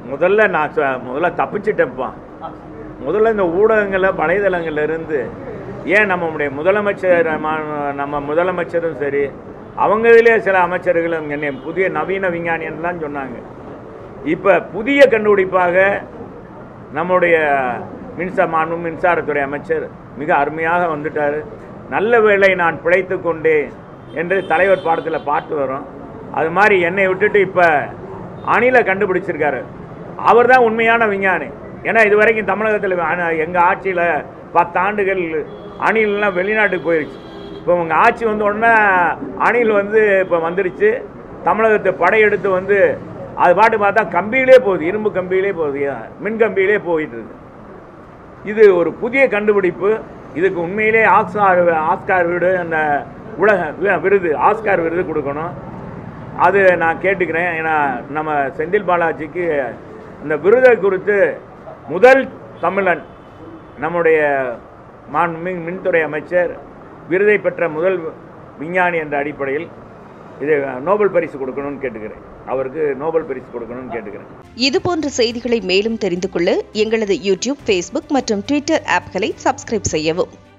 முதல்ல நான் சொ- முதல்ல தப்பிச்சிட்டேன்ப்பா முதல்ல இந்த ஊடகங்களில் வலைதளங்கள்ல இருந்து ஏன் நம்முடைய முதலமைச்சர் நம்ம- நம்ம முதலமைச்சரும் சரி அவங்களிலே சில அமைச்சர்களும் என்னை புதிய நவீன விஞ்ஞானியன்லாம் சொன்னாங்க இப்போ புதிய கண்டுபிடிப்பாக நம்முடைய மின்சார மாண்பு மின்சாரத்துறை அமைச்சர் மிக அருமையாக வந்துட்டார் நல்ல வேளை நான் பிழைத்து கொண்டேன் என்று தலைவர் பாடத்தில் பாட்டு வரும் அது மாதிரி என்னை விட்டுட்டு இப்போ அணிலை கண்டுபிடிச்சிருக்காரு அவர் தான் உண்மையான விஞ்ஞானி ஏன்னா இது வரைக்கும் தமிழகத்தில் எங்கள் ஆட்சியில் பத்தாண்டுகள் அணிலெலாம் வெளிநாட்டுக்கு போயிருச்சு இப்போ உங்கள் ஆட்சி வந்த உடனே அணில் வந்து இப்போ வந்துருச்சு தமிழகத்தை படையெடுத்து வந்து அது பாட்டு பார்த்தா கம்பியிலே போகுது இரும்பு கம்பியிலே போகுது மின் கம்பியிலே போயிட்டு இருக்கு இது ஒரு புதிய கண்டுபிடிப்பு இதுக்கு உண்மையிலே ஆஸ்கார் ஆஸ்கார் வீடு அந்த உலக வி- விருது ஆஸ்கார் விருது கொடுக்கணும் அது நான் கேட்டுக்கிறேன் ஏன்னா நம்ம செந்தில் பாலாஜிக்கு இந்த விருதை குறித்து முதல் தமிழன் நம்முடைய மாண்பு மின் மின்துறை அமைச்சர் விருதை பெற்ற முதல் விஞ்ஞானி என்ற அடிப்படையில் இது நோபல் பரிசு கொடுக்கணும்னு கேட்டுக்கிறேன் அவருக்கு நோபல் பரிசு கொடுக்கணும்னு கேட்டுக்கிறேன் இது போன்ற செய்திகளை மேலும் தெரிந்து கொள்ள எங்களது யூடியூப் ஃபேஸ்புக் மற்றும் ட்விட்டர் ஆப்களை சப்ஸ்கிரைப் செய்யவும்